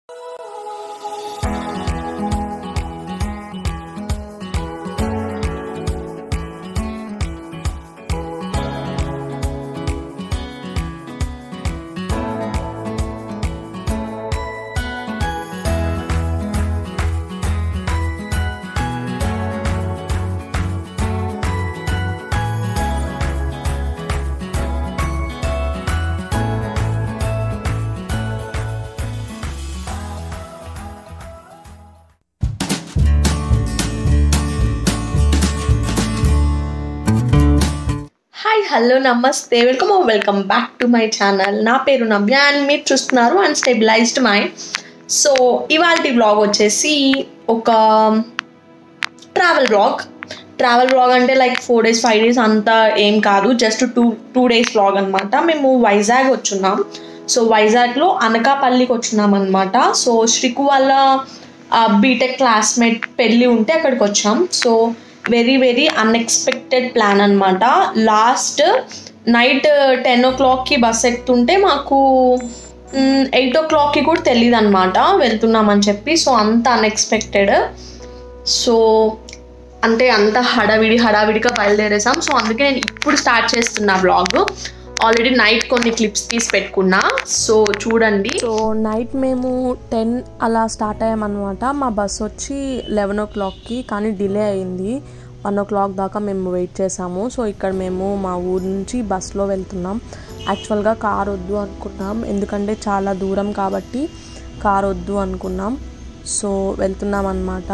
hi hello నమస్తే welcome ఓ welcome back to my channel నా పేరు నవ్య అండ్ మీరు చూస్తున్నారు అండ్ స్టెబిలైజ్డ్ మైండ్ సో ఇవాళ వ్లాగ్ వచ్చేసి ఒక ట్రావెల్ వ్లాగ్ ట్రావెల్ వ్లాగ్ అంటే like four days five days అంతా ఏం కాదు just two two days vlog అనమాట మేము వైజాగ్ వచ్చున్నాం సో వైజాగ్లో అనకాపల్లికి వచ్చినాం అనమాట సో శ్రీకు వాళ్ళ బీటెక్ క్లాస్మేట్ పెళ్ళి ఉంటే అక్కడికి వచ్చాం so very very unexpected plan అనమాట లాస్ట్ నైట్ టెన్ ఓ క్లాక్కి బస్ ఎక్కుతుంటే మాకు ఎయిట్ ఓ క్లాక్కి కూడా తెలియదు అనమాట వెళ్తున్నామని చెప్పి సో అంత అన్ఎక్స్పెక్టెడ్ సో అంటే అంత హడావిడి హడావిడిగా బయలుదేరేసాం సో అందుకే నేను ఇప్పుడు స్టార్ట్ చేస్తున్నా బ్లాగ్ ఆల్రెడీ నైట్ కొన్ని క్లిప్స్ తీసి పెట్టుకున్నా సో చూడండి సో నైట్ మేము టెన్ అలా స్టార్ట్ అయ్యామన్నమాట మా బస్ వచ్చి లెవెన్ ఓ క్లాక్కి కానీ డిలే అయింది వన్ ఓ క్లాక్ దాకా మేము వెయిట్ చేసాము సో ఇక్కడ మేము మా ఊరు నుంచి బస్లో వెళ్తున్నాం యాక్చువల్గా కార్ వద్దు అనుకున్నాం ఎందుకంటే చాలా దూరం కాబట్టి కార్ వద్దు అనుకున్నాం సో వెళ్తున్నాం అనమాట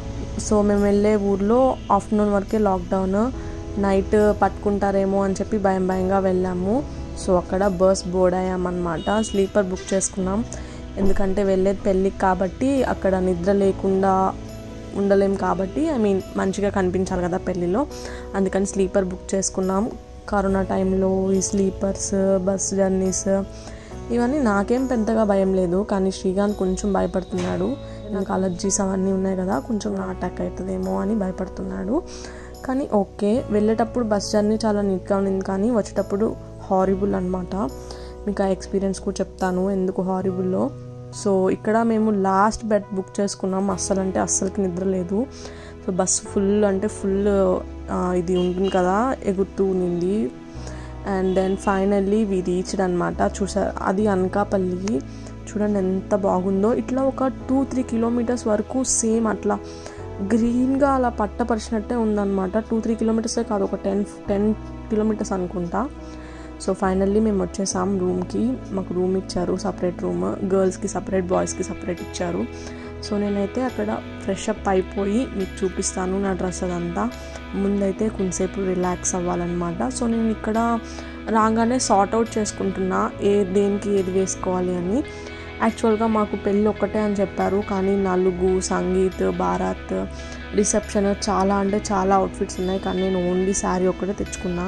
సో మేము వెళ్ళే ఊర్లో ఆఫ్టర్నూన్ వరకే లాక్డౌన్ నైట్ పట్టుకుంటారేమో అని చెప్పి భయం భయంగా వెళ్ళాము సో అక్కడ బస్ బోర్డ్ అయ్యామన్నమాట స్లీపర్ బుక్ చేసుకున్నాం ఎందుకంటే వెళ్ళేది పెళ్ళికి కాబట్టి అక్కడ నిద్ర లేకుండా ఉండలేం కాబట్టి ఐ మీన్ మంచిగా కనిపించాలి కదా పెళ్ళిలో అందుకని స్లీపర్ బుక్ చేసుకున్నాం కరోనా టైంలో ఈ స్లీపర్స్ బస్ జర్నీస్ ఇవన్నీ నాకేం పెద్దగా భయం లేదు కానీ శ్రీకాంత్ కొంచెం భయపడుతున్నాడు నాకు అలర్జీస్ అవన్నీ ఉన్నాయి కదా కొంచెం నా అటాక్ అవుతుందేమో అని భయపడుతున్నాడు కానీ ఓకే వెళ్ళేటప్పుడు బస్ జర్నీ చాలా నీట్గా ఉన్నింది కానీ వచ్చేటప్పుడు హారిబుల్ అనమాట మీకు ఆ ఎక్స్పీరియన్స్ కూడా చెప్తాను ఎందుకు హారిబుల్లో సో ఇక్కడ మేము లాస్ట్ బెడ్ బుక్ చేసుకున్నాం అస్సలు అంటే అస్సలకి నిద్ర లేదు సో బస్సు ఫుల్ అంటే ఫుల్ ఇది ఉంటుంది కదా ఎగురుతూ ఉన్నింది and then finally we reached అనమాట చూసారు అది అనకాపల్లి చూడండి ఎంత బాగుందో ఇట్లా ఒక టూ త్రీ కిలోమీటర్స్ వరకు సేమ్ అట్లా గ్రీన్గా అలా పట్టపరిచినట్టే ఉందన్నమాట టూ త్రీ కిలోమీటర్సే కాదు ఒక టెన్ టెన్ కిలోమీటర్స్ అనుకుంటా సో ఫైనల్లీ మేము వచ్చేసాం రూమ్కి మాకు రూమ్ ఇచ్చారు సపరేట్ రూమ్ గర్ల్స్కి సపరేట్ బాయ్స్కి సపరేట్ ఇచ్చారు సో నేనైతే అక్కడ ఫ్రెష్ అప్ అయిపోయి మీకు చూపిస్తాను నా డ్రెస్ అదంతా ముందైతే కొంతసేపు రిలాక్స్ అవ్వాలన్నమాట సో నేను ఇక్కడ రాగానే సార్ట్ అవుట్ చేసుకుంటున్నా ఏ దేనికి ఏది వేసుకోవాలి అని యాక్చువల్గా మాకు పెళ్ళి ఒక్కటే అని చెప్పారు కానీ నలుగు సంగీత్ భారత్ రిసెప్షన్ చాలా అంటే చాలా అవుట్ఫిట్స్ ఉన్నాయి కానీ నేను ఓన్లీ శారీ ఒక్కటే తెచ్చుకున్నా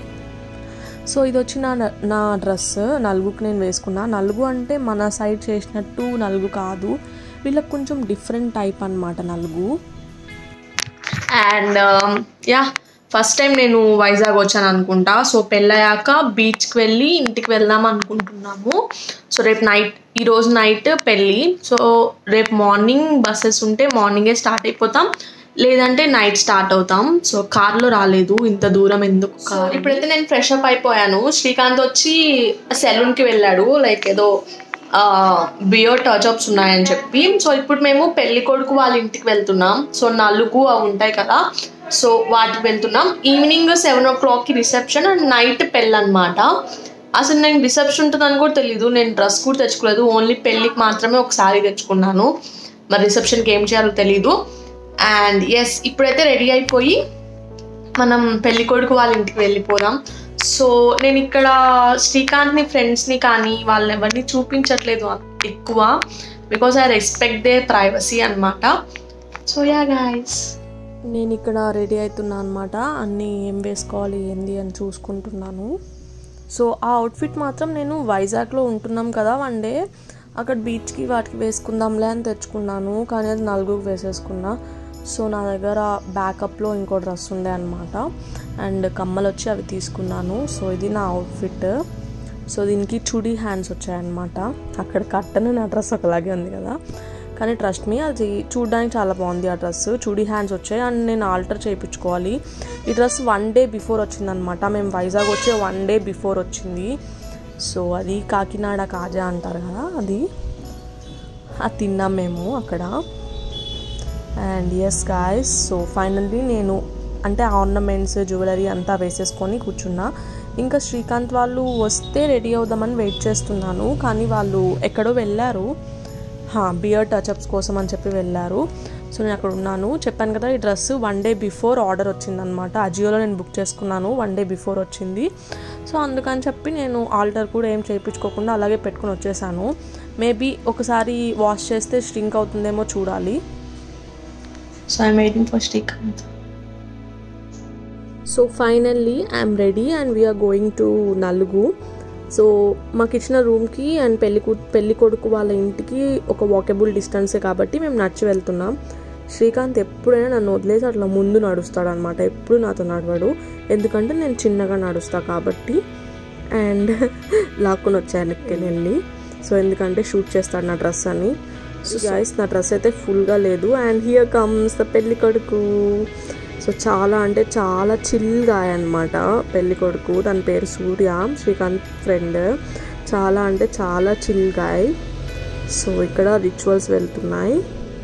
సో ఇది వచ్చి నా నా డ్రెస్ నలుగుకి నేను వేసుకున్నా నలుగు అంటే మన సైడ్ చేసినట్టు నలుగు కాదు వీళ్ళకి కొంచెం డిఫరెంట్ టైప్ అనమాట నలుగు అండ్ యా ఫస్ట్ టైం నేను వైజాగ్ వచ్చాను అనుకుంటా సో పెళ్ళయ్యాక బీచ్కి వెళ్ళి ఇంటికి వెళ్దాం అనుకుంటున్నాము సో రేపు నైట్ ఈరోజు నైట్ పెళ్ళి సో రేపు మార్నింగ్ బస్సెస్ ఉంటే మార్నింగే స్టార్ట్ అయిపోతాం లేదంటే నైట్ స్టార్ట్ అవుతాం సో కార్లో రాలేదు ఇంత దూరం ఎందుకు కార్ ఇప్పుడైతే నేను ఫ్రెష్ అప్ అయిపోయాను శ్రీకాంత్ వచ్చి సెలూన్కి వెళ్ళాడు లైక్ ఏదో బియో టచ్అప్స్ ఉన్నాయని చెప్పి సో ఇప్పుడు మేము పెళ్లి కొడుకు వాళ్ళ ఇంటికి వెళ్తున్నాం సో నలుగు అవి ఉంటాయి కదా సో వాటికి వెళ్తున్నాం ఈవినింగ్ సెవెన్ ఓ క్లాక్కి రిసెప్షన్ అండ్ నైట్ పెళ్ళి అనమాట అసలు నేను రిసెప్షన్ ఉంటుందని కూడా తెలీదు నేను డ్రెస్ కూడా తెచ్చుకోలేదు ఓన్లీ పెళ్ళికి మాత్రమే ఒక శారీ తెచ్చుకున్నాను మరి రిసెప్షన్కి ఏం చేయాలో తెలీదు అండ్ ఎస్ ఇప్పుడైతే రెడీ అయిపోయి మనం పెళ్లి కొడుకు వాళ్ళ ఇంటికి వెళ్ళిపోదాం సో నేను ఇక్కడ శ్రీకాంత్ని ఫ్రెండ్స్ని కానీ వాళ్ళని ఎవరిని చూపించట్లేదు ఎక్కువ because I respect their privacy అనమాట సో యా గాయస్ నేను ఇక్కడ రెడీ అవుతున్నా అనమాట అన్నీ ఏం వేసుకోవాలి ఏంది అని చూసుకుంటున్నాను సో ఆ అవుట్ఫిట్ మాత్రం నేను వైజాగ్లో ఉంటున్నాం కదా వన్ డే అక్కడ బీచ్కి వాటికి వేసుకుందాంలే అని తెచ్చుకున్నాను కానీ అది నలుగురికి వేసేసుకున్నా సో నా దగ్గర బ్యాకప్లో ఇంకో డ్రెస్ ఉండే అనమాట అండ్ కమ్మలు వచ్చి అవి తీసుకున్నాను సో ఇది నా అవుట్ఫిట్ సో దీనికి చుడీ హ్యాండ్స్ వచ్చాయన్నమాట అక్కడ కట్టను నా డ్రెస్ ఒకలాగే ఉంది కదా కానీ ట్రస్ట్ మీ అది చూడడానికి చాలా బాగుంది ఆ డ్రెస్ చూడీ హ్యాండ్స్ వచ్చాయి అండ్ నేను ఆల్టర్ చేయించుకోవాలి ఈ డ్రెస్ వన్ డే బిఫోర్ వచ్చిందనమాట మేము వైజాగ్ వచ్చే వన్ డే బిఫోర్ వచ్చింది సో అది కాకినాడ కాజా అంటారు కదా అది అది తిన్నాం మేము అక్కడ and yes guys so finally నేను అంటే ఆర్నమెంట్స్ జ్యువెలరీ అంతా వేసేసుకొని కూర్చున్నా ఇంకా శ్రీకాంత్ వాళ్ళు వస్తే రెడీ అవుదామని వెయిట్ చేస్తున్నాను కానీ వాళ్ళు ఎక్కడో వెళ్ళారు బియర్ టచ్అప్స్ కోసం అని చెప్పి వెళ్ళారు సో నేను అక్కడ ఉన్నాను చెప్పాను కదా ఈ dress one day before order వచ్చిందనమాట అజియోలో నేను బుక్ చేసుకున్నాను వన్ డే బిఫోర్ వచ్చింది సో అందుకని చెప్పి నేను ఆల్టర్ కూడా ఏం చేయించుకోకుండా అలాగే పెట్టుకుని వచ్చేసాను మేబీ ఒకసారి వాష్ చేస్తే స్ట్రింక్ అవుతుందేమో చూడాలి so I'm waiting for Srikanth so finally I'm ready and we're going to నలుగు సో మాకు ఇచ్చిన రూమ్కి అండ్ పెళ్లి పెళ్లి కొడుకు వాళ్ళ ఇంటికి ఒక వాకబుల్ డిస్టెన్సే కాబట్టి మేము నడిచి వెళ్తున్నాం శ్రీకాంత్ ఎప్పుడైనా నన్ను వదిలేసి అట్లా ముందు నడుస్తాడు అనమాట ఎప్పుడు నాతో నడవడు ఎందుకంటే నేను చిన్నగా నడుస్తా కాబట్టి అండ్ లాక్కొని వచ్చాను వెనక్కి వెళ్ళి సో ఎందుకంటే షూట్ చేస్తాడు నా డ్రెస్ అని సో గైస్ నా డ్రెస్ అయితే ఫుల్గా లేదు అండ్ హియర్ కమ్స్ ద పెళ్లి కొడుకు సో చాలా అంటే చాలా చిల్గా అనమాట పెళ్లి కొడుకు తన పేరు సూర్య శ్రీకాంత్ ఫ్రెండ్ చాలా అంటే చాలా చిల్ గాయ్ సో ఇక్కడ రిచువల్స్ వెళ్తున్నాయి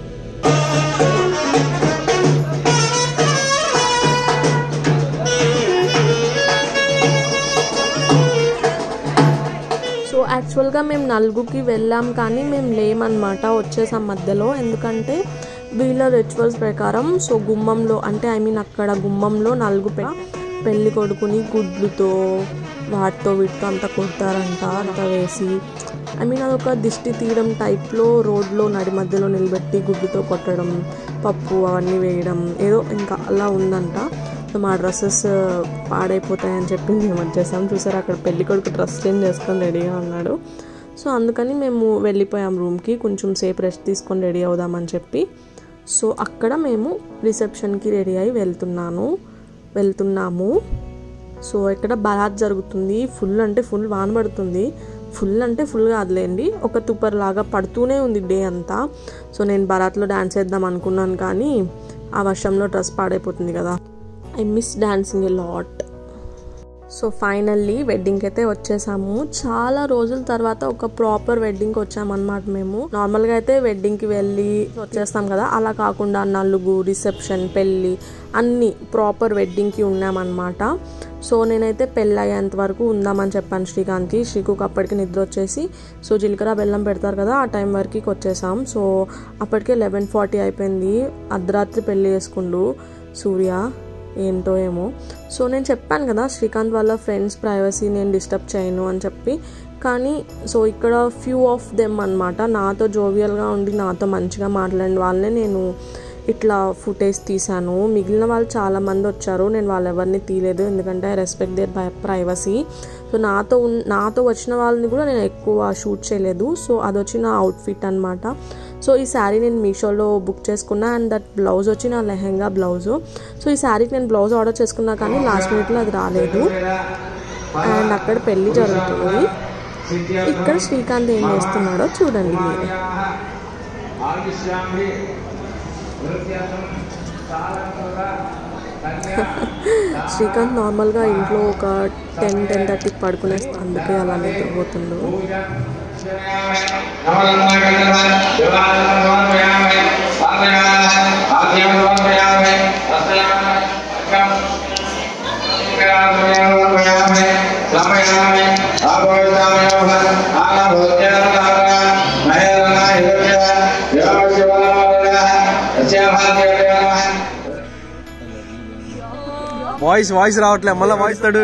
సో యాక్చువల్గా మేము నలుగుకి వెళ్ళాం కానీ మేము లేమన్నమాట వచ్చేసాం మధ్యలో ఎందుకంటే వీళ్ళ రిచువల్స్ ప్రకారం సో గుమ్మంలో అంటే ఐ మీన్ అక్కడ గుమ్మంలో నలుగు పె పెళ్లి కొడుకుని గుడ్లుతో వాటితో వీటితో అంతా కొడతారంట అంతా వేసి ఐ మీన్ అదొక దిష్టి తీయడం టైప్లో రోడ్లో నడి మధ్యలో నిలబెట్టి గుడ్డుతో కొట్టడం పప్పు అవన్నీ వేయడం ఏదో ఇంకా అలా ఉందంట సో మా డ్రెస్సెస్ పాడైపోతాయని చెప్పి మేము వచ్చేసాం చూసారు అక్కడ పెళ్లి కొడుకు డ్రెస్ చేంజ్ చేసుకొని రెడీగా ఉన్నాడు సో అందుకని మేము వెళ్ళిపోయాం రూమ్కి కొంచెం సేపు రెస్ట్ తీసుకొని రెడీ అవుదామని చెప్పి సో అక్కడ మేము రిసెప్షన్కి రెడీ అయి వెళ్తున్నాను వెళ్తున్నాము సో ఇక్కడ బరాత్ జరుగుతుంది ఫుల్ అంటే ఫుల్ వాన పడుతుంది ఫుల్ అంటే ఫుల్ కాదులేండి ఒక తుప్పర్ లాగా పడుతూనే ఉంది డే అంతా సో నేను బరాత్లో డ్యాన్స్ వేద్దాం అనుకున్నాను కానీ ఆ వర్షంలో డ్రెస్ పాడైపోతుంది కదా I miss dancing a lot so finally వెడ్డింగ్కి అయితే వచ్చేసాము చాలా రోజుల తర్వాత ఒక ప్రాపర్ వెడ్డింగ్కి వచ్చామన్నమాట మేము నార్మల్గా అయితే వెడ్డింగ్కి వెళ్ళి వచ్చేస్తాం కదా అలా కాకుండా నలుగు రిసెప్షన్ పెళ్ళి అన్నీ ప్రాపర్ వెడ్డింగ్కి ఉన్నామన్నమాట సో నేనైతే పెళ్ళి అయ్యేంత వరకు ఉందామని చెప్పాను శ్రీకాంత్కి శ్రీకుకి అప్పటికి నిద్ర వచ్చేసి సో జీలకర్ర బెల్లం పెడతారు కదా ఆ టైం వరకు వచ్చేసాం సో అప్పటికే లెవెన్ ఫార్టీ అయిపోయింది అర్ధరాత్రి పెళ్ళి చేసుకుండు సూర్య ఏంటో ఏమో సో నేను చెప్పాను కదా శ్రీకాంత్ వాళ్ళ ఫ్రెండ్స్ ప్రైవసీ నేను డిస్టర్బ్ చేయను అని చెప్పి కానీ సో ఇక్కడ ఫ్యూ ఆఫ్ దెమ్ అనమాట నాతో జోవియల్గా ఉండి నాతో మంచిగా మాట్లాడిన వాళ్ళనే నేను ఇట్లా ఫుటేజ్ తీశాను మిగిలిన వాళ్ళు చాలామంది వచ్చారు నేను వాళ్ళు ఎవరిని తీయలేదు ఎందుకంటే I respect their by privacy so నాతో ఉన్ నాతో వచ్చిన వాళ్ళని కూడా నేను ఎక్కువ షూట్ చేయలేదు సో అది వచ్చి నా అవుట్ఫిట్ అనమాట సో ఈ శారీ నేను మీషోలో బుక్ చేసుకున్నా అండ్ దట్ బ్లౌజ్ వచ్చి నా లెహెంగా బ్లౌజ్ సో ఈ శారీకి నేను బ్లౌజ్ ఆర్డర్ చేసుకున్నా కానీ లాస్ట్ మినిట్లో అది రాలేదు అండ్ అక్కడ పెళ్ళి జరుగుతుంది ఇక్కడ శ్రీకాంత్ ఏం చేస్తున్నాడో చూడండి మీరు శ్రీకాంత్ నార్మల్గా ఇంట్లో ఒక టెన్ టెన్ థర్టీకి పడుకునే అందుకే అలా నిద్రపోతుండు వాయిస్ వాయిస్ రావట్లే మళ్ళీ వాయిస్ తడు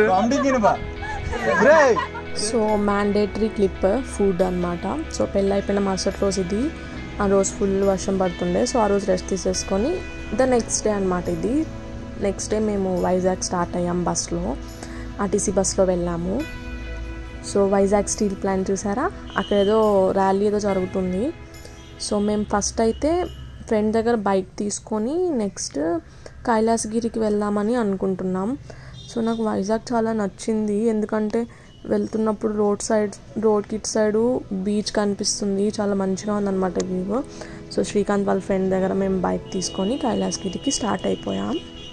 సో మ్యాండేటరీ క్లిప్ ఫుడ్ అనమాట సో పెళ్ళి అయిపోయిన మరుసటి రోజు ఇది ఆ రోజు ఫుల్ వర్షం పడుతుండే సో ఆ రోజు రెస్ట్ తీసేసుకొని ద నెక్స్ట్ డే అనమాట ఇది నెక్స్ట్ డే మేము వైజాగ్ స్టార్ట్ అయ్యాం బస్లో ఆర్టీసీ బస్లో వెళ్ళాము సో వైజాగ్ స్టీల్ ప్లాంట్ చూసారా అక్కడ ఏదో ర్యాలీ ఏదో జరుగుతుంది సో మేము ఫస్ట్ అయితే ఫ్రెండ్ దగ్గర బైక్ తీసుకొని నెక్స్ట్ కైలాసగిరికి వెళ్దామని అనుకుంటున్నాం సో నాకు వైజాగ్ చాలా నచ్చింది ఎందుకంటే వెళ్తున్నప్పుడు రోడ్ సైడ్ రోడ్ కిట్ సైడు బీచ్ కనిపిస్తుంది చాలా మంచిగా ఉందన్నమాట వ్యూ సో శ్రీకాంత్ వాళ్ళ ఫ్రెండ్ దగ్గర మేము బైక్ తీసుకొని కైలాసగిరికి స్టార్ట్ అయిపోయాం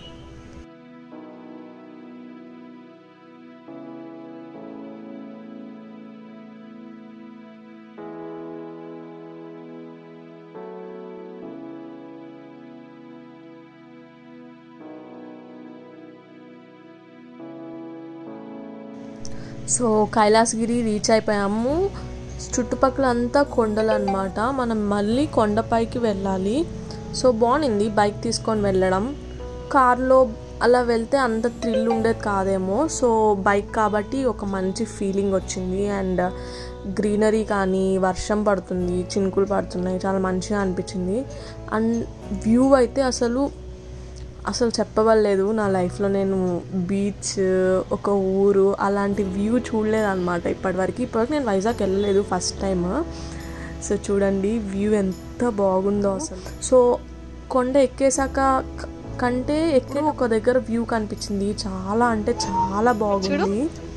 సో కైలాసగిరి రీచ్ అయిపోయాము చుట్టుపక్కల అంతా కొండలు అనమాట మనం మళ్ళీ కొండపైకి వెళ్ళాలి సో బాగుంది బైక్ తీసుకొని వెళ్ళడం కార్లో అలా వెళ్తే అంత థ్రిల్ ఉండేది కాదేమో సో బైక్ కాబట్టి ఒక మంచి ఫీలింగ్ వచ్చింది అండ్ గ్రీనరీ కానీ వర్షం పడుతుంది చినుకులు పడుతున్నాయి చాలా మంచిగా అనిపించింది అండ్ వ్యూ అయితే అసలు అసలు చెప్పవలేదు నా లైఫ్లో నేను బీచ్ ఒక ఊరు అలాంటి వ్యూ చూడలేదు అనమాట ఇప్పటివరకు ఇప్పటివరకు నేను వైజాగ్ వెళ్ళలేదు ఫస్ట్ టైం సో చూడండి వ్యూ ఎంత బాగుందో అసలు సో కొండ ఎక్కేసాక క- కంటే ఎక్కే ఒక దగ్గర వ్యూ కనిపించింది చాలా అంటే చాలా బాగుంది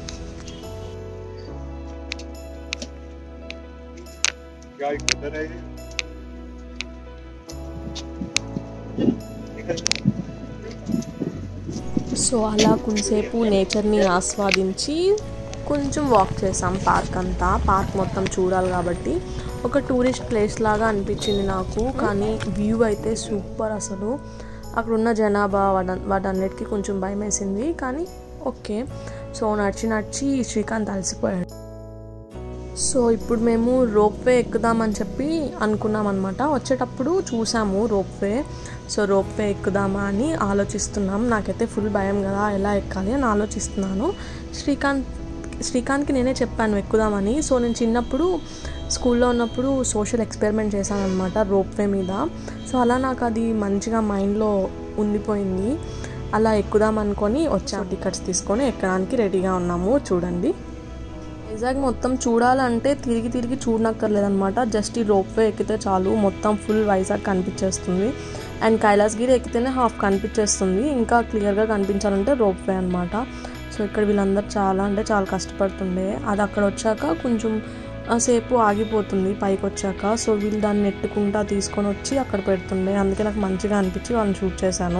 సో అలా కొంతసేపు నేచర్ని ఆస్వాదించి కొంచెం వాక్ చేసాం పార్క్ అంతా పార్క్ మొత్తం చూడాలి కాబట్టి ఒక టూరిస్ట్ ప్లేస్ లాగా అనిపించింది నాకు కానీ వ్యూ అయితే సూపర్ అసలు అక్కడ ఉన్న జనాభా వాట వాటన్నిటికీ కొంచెం భయం వేసింది కానీ ఓకే సో నడిచి నడిచి శ్రీకాంత్ అలసిపోయాడు సో ఇప్పుడు మేము రోప్వే ఎక్కుదామని చెప్పి అనుకున్నాం అనమాట వచ్చేటప్పుడు చూసాము రోప్వే సో రోప్వే ఎక్కుదామా అని ఆలోచిస్తున్నాం నాకైతే ఫుల్ భయం కదా ఎలా ఎక్కాలి అని ఆలోచిస్తున్నాను శ్రీకాంత్ శ్రీకాంత్కి నేనే చెప్పాను ఎక్కుదామని సో నేను చిన్నప్పుడు స్కూల్లో ఉన్నప్పుడు సోషల్ ఎక్స్పెరిమెంట్ చేశాను అనమాట రోప్వే మీద సో అలా నాకు అది మంచిగా మైండ్లో ఉండిపోయింది అలా ఎక్కుదాం అనుకొని వచ్చాము టికెట్స్ తీసుకొని ఎక్కడానికి రెడీగా ఉన్నాము చూడండి వైజాగ్ మొత్తం చూడాలంటే తిరిగి తిరిగి చూడనక్కర్లేదన్నమాట జస్ట్ ఈ రోప్వే ఎక్కితే చాలు మొత్తం ఫుల్ వైజాగ్ కనిపించేస్తుంది అండ్ కైలాసగిరి ఎక్కితేనే హాఫ్ కనిపించేస్తుంది ఇంకా క్లియర్గా కనిపించాలంటే రోప్వే అనమాట సో ఇక్కడ వీళ్ళందరూ చాలా అంటే చాలా కష్టపడుతుండే అది అక్కడ వచ్చాక కొంచెం ఆ, సేపు ఆగిపోతుంది పైకి వచ్చాక సో వీళ్ళు దాన్ని నెట్టుకుంటా తీసుకొని వచ్చి అక్కడ పెడుతుండే అందుకే నాకు మంచిగా అనిపించి వాళ్ళని షూట్ చేశాను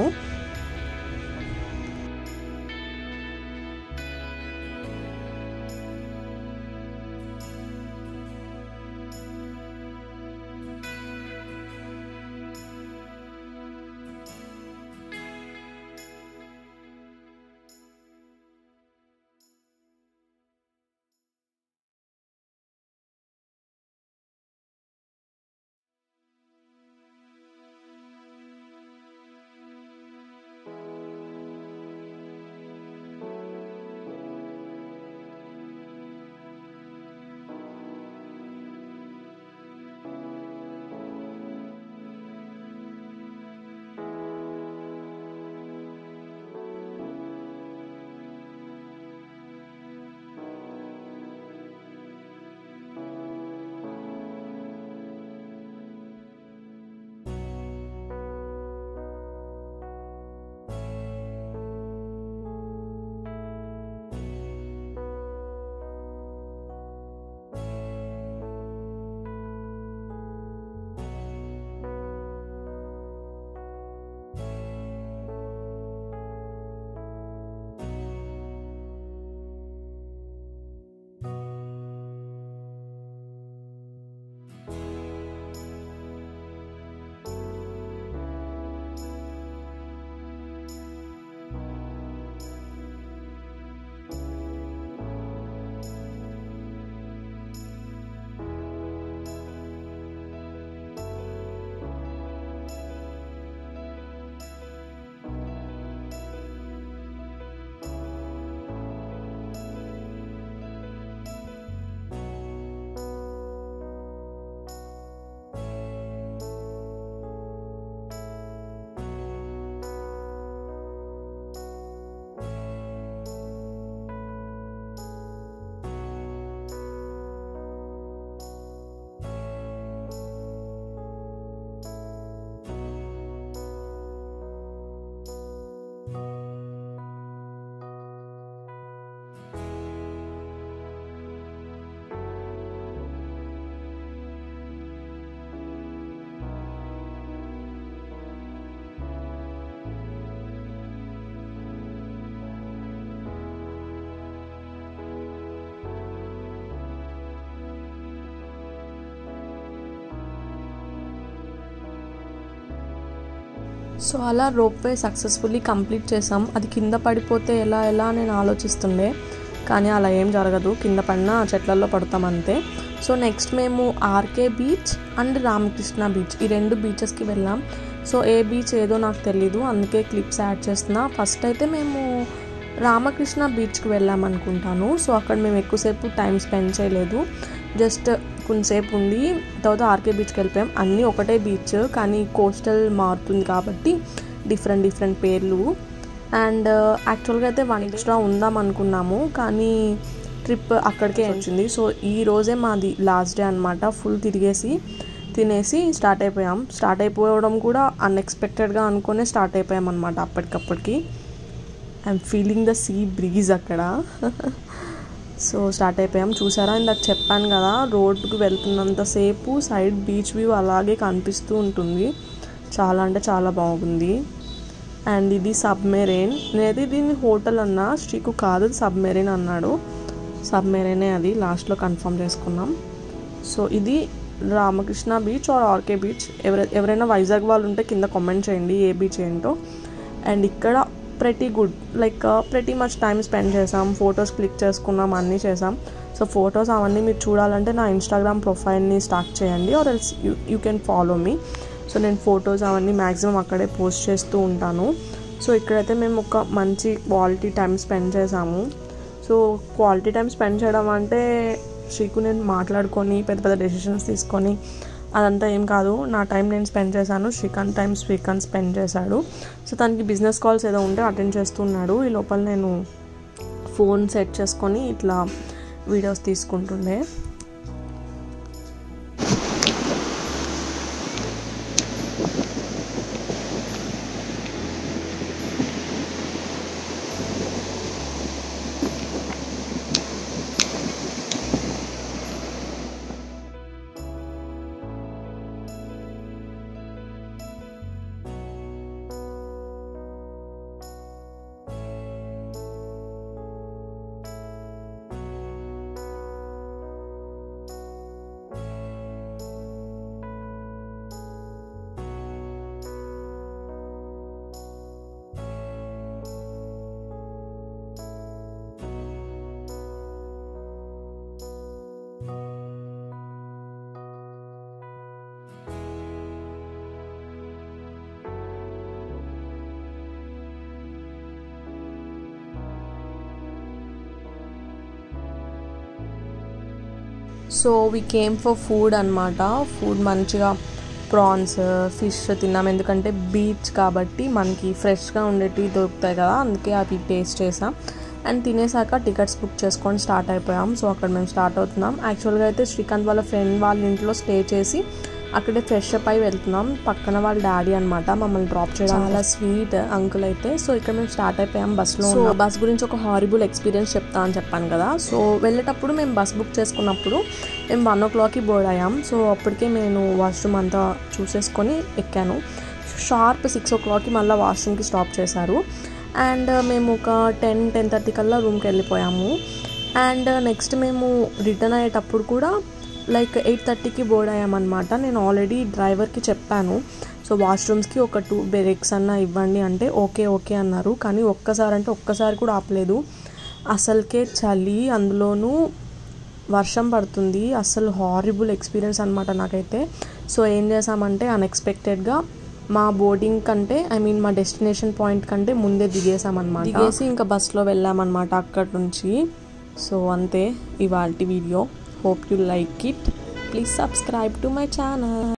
సో అలా రోప్వే సక్సెస్ఫుల్లీ కంప్లీట్ చేసాం అది కింద పడిపోతే ఎలా ఎలా నేను ఆలోచిస్తుండే కానీ అలా ఏం జరగదు కింద పడిన చెట్లలో పడతాం అంతే సో నెక్స్ట్ మేము RK beach and Ramakrishna beach ఈ రెండు బీచెస్కి వెళ్ళాం సో ఏ బీచ్ ఏదో నాకు తెలీదు అందుకే క్లిప్స్ యాడ్ చేస్తున్నా ఫస్ట్ అయితే మేము రామకృష్ణ బీచ్కి వెళ్ళాం అనుకుంటాను సో అక్కడ మేము ఎక్కువసేపు టైం స్పెండ్ చేయలేదు జస్ట్ కొంతసేపు ఉండి తర్వాత ఆర్కే బీచ్కి వెళ్ళిపోయాం అన్నీ ఒకటే బీచ్ కానీ కోస్టల్ మారుతుంది కాబట్టి డిఫరెంట్ డిఫరెంట్ పేర్లు అండ్ యాక్చువల్గా అయితే వన్ ఎక్స్ట్రా ఉందాం అనుకున్నాము కానీ ట్రిప్ అక్కడికే వచ్చింది సో ఈ రోజే మాది లాస్ట్ డే అనమాట ఫుల్ తిరిగేసి తినేసి స్టార్ట్ అయిపోయాం స్టార్ట్ అయిపోవడం కూడా అన్ఎక్స్పెక్టెడ్గా అనుకునే స్టార్ట్ అయిపోయాం అనమాట అప్పటికప్పటికి I'm feeling the sea breeze అక్కడ సో స్టార్ట్ అయిపోయాం చూసారా ఇందాక చెప్పాను కదా రోడ్డుకు వెళ్తున్నంతసేపు సైడ్ బీచ్ వ్యూ అలాగే కనిపిస్తూ ఉంటుంది చాలా అంటే చాలా బాగుంది అండ్ ఇది సబ్మెరైన్ నేనైతే దీన్ని హోటల్ అన్నా శ్రీకు కాదు సబ్మెరైన్ అన్నాడు సబ్మెరైనే అది లాస్ట్లో కన్ఫర్మ్ చేసుకున్నాం సో ఇది Ramakrishna beach or RK beach ఎవర ఎవరైనా వైజాగ్ వాళ్ళు ఉంటే కింద కామెంట్ చేయండి ఏ బీచ్ ఏంటో అండ్ ఇక్కడ ప్రతి గుడ్ లైక్ ప్రతి మచ్ టైం స్పెండ్ చేసాం ఫొటోస్ క్లిక్ చేసుకున్నాం అన్నీ చేసాం సో ఫొటోస్ అవన్నీ మీరు చూడాలంటే నా ఇన్స్టాగ్రామ్ ప్రొఫైల్ని స్టార్ట్ చేయండి or else you you can follow me so నేను ఫొటోస్ అవన్నీ మ్యాక్సిమం అక్కడే పోస్ట్ చేస్తూ ఉంటాను సో ఇక్కడైతే మేము ఒక మంచి క్వాలిటీ టైం స్పెండ్ చేసాము సో క్వాలిటీ టైం స్పెండ్ చేయడం అంటే శ్రీకు నేను మాట్లాడుకొని పెద్ద పెద్ద డెసిషన్స్ తీసుకొని అదంతా ఏం కాదు నా టైం నేను స్పెండ్ చేశాను శ్రీకాంత్ టైం శ్రీకాంత్ స్పెండ్ చేశాడు సో తనకి బిజినెస్ కాల్స్ ఏదో ఉంటే అటెండ్ చేస్తున్నాడు ఈ లోపల నేను ఫోన్ సెట్ చేసుకొని ఇట్లా వీడియోస్ తీసుకుంటుండే so we came for food అనమాట ఫుడ్ మంచిగా ప్రాన్స్ ఫిష్ తిన్నాం ఎందుకంటే బీచ్ కాబట్టి మనకి ఫ్రెష్గా ఉండేటివి దొరుకుతాయి కదా అందుకే అవి టేస్ట్ చేసాం అండ్ తినేసాక టికెట్స్ బుక్ చేసుకొని స్టార్ట్ అయిపోయాం సో అక్కడ మేము స్టార్ట్ అవుతున్నాం యాక్చువల్గా అయితే శ్రీకాంత్ వాళ్ళ ఫ్రెండ్ వాళ్ళ ఇంట్లో స్టే చేసి అక్కడే ఫ్రెష్ అప్ అయి వెళ్తున్నాం పక్కన వాళ్ళ డాడీ అనమాట మమ్మల్ని డ్రాప్ చేయడం చాలా స్వీట్ అంకుల్ అయితే సో ఇక్కడ మేము స్టార్ట్ అయిపోయాం బస్లో సో బస్ గురించి ఒక హారిబుల్ ఎక్స్పీరియన్స్ చెప్తా అని చెప్పాను కదా సో వెళ్ళేటప్పుడు మేము బస్ బుక్ చేసుకున్నప్పుడు మేము వన్ ఓ క్లాక్కి బోర్డ్ అయ్యాం సో అప్పటికే నేను వాష్రూమ్ అంతా చూసేసుకొని ఎక్కాను షార్ప్ సిక్స్ ఓ క్లాక్కి మళ్ళీ వాష్రూమ్కి స్టాప్ చేశారు అండ్ మేము ఒక టెన్ టెన్ థర్టీ కల్లా రూమ్కి వెళ్ళిపోయాము అండ్ నెక్స్ట్ మేము రిటర్న్ అయ్యేటప్పుడు కూడా లైక్ ఎయిట్ థర్టీకి బోర్డ్ అయ్యామన్నమాట నేను ఆల్రెడీ డ్రైవర్కి చెప్పాను సో వాష్రూమ్స్కి ఒక టూ బ్రేక్స్ అన్న ఇవ్వండి అంటే ఓకే ఓకే అన్నారు కానీ ఒక్కసారి అంటే ఒక్కసారి కూడా ఆపలేదు అసలుకే చలి అందులోనూ వర్షం పడుతుంది అసలు హారిబుల్ ఎక్స్పీరియన్స్ అనమాట నాకైతే సో ఏం చేసామంటే అన్ఎక్స్పెక్టెడ్గా మా బోర్డింగ్ కంటే ఐ మీన్ మా డెస్టినేషన్ పాయింట్ కంటే ముందే దిగేసామన్నమాట దిగేసి ఇంకా బస్లో వెళ్ళామన్నమాట అక్కడ నుంచి సో అంతే ఇవాళ video hope you like it please subscribe to my channel